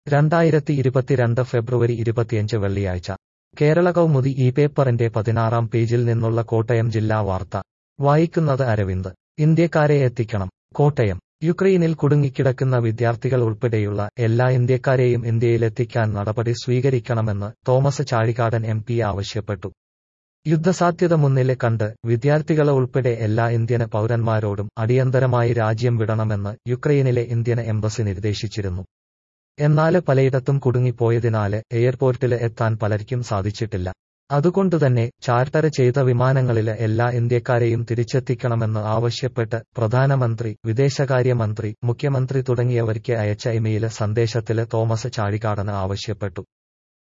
രണ്ടായിരത്തി ഇരുപത്തിരണ്ട് ഫെബ്രുവരി ഇരുപത്തിയഞ്ച് വെള്ളിയാഴ്ച കേരള കൗമുദി ഈ പേപ്പറിന്റെ പതിനാറാം പേജിൽ നിന്നുള്ള കോട്ടയം ജില്ലാ വാർത്ത വായിക്കുന്നത് അരവിന്ദ് ഇന്ത്യക്കാരെ എത്തിക്കണം കോട്ടയം യുക്രൈനിൽ കുടുങ്ങിക്കിടക്കുന്ന വിദ്യാർത്ഥികൾ ഉൾപ്പെടെയുള്ള എല്ലാ ഇന്ത്യക്കാരെയും ഇന്ത്യയിലെത്തിക്കാൻ നടപടി സ്വീകരിക്കണമെന്ന് തോമസ് ചാഴികാടൻ എം പി ആവശ്യപ്പെട്ടു യുദ്ധസാധ്യത മുന്നിലെ കണ്ട് വിദ്യാർത്ഥികളെ ഉൾപ്പെടെ എല്ലാ ഇന്ത്യൻ പൗരന്മാരോടും അടിയന്തരമായി രാജ്യം വിടണമെന്ന് യുക്രൈനിലെ ഇന്ത്യൻ എംബസി നിർദ്ദേശിച്ചിരുന്നു എന്നാല് പലയിടത്തും കുടുങ്ങിപ്പോയതിനാല് എയർപോർട്ടില് എത്താൻ പലർക്കും സാധിച്ചിട്ടില്ല അതുകൊണ്ടുതന്നെ ചാർട്ടർ ചെയ്ത വിമാനങ്ങളില് എല്ലാ ഇന്ത്യക്കാരെയും തിരിച്ചെത്തിക്കണമെന്ന് ആവശ്യപ്പെട്ട് പ്രധാനമന്ത്രി വിദേശകാര്യമന്ത്രി മുഖ്യമന്ത്രി തുടങ്ങിയവർക്ക് അയച്ച ഇമെയില് സന്ദേശത്തില് തോമസ് ചാഴികാടന് ആവശ്യപ്പെട്ടു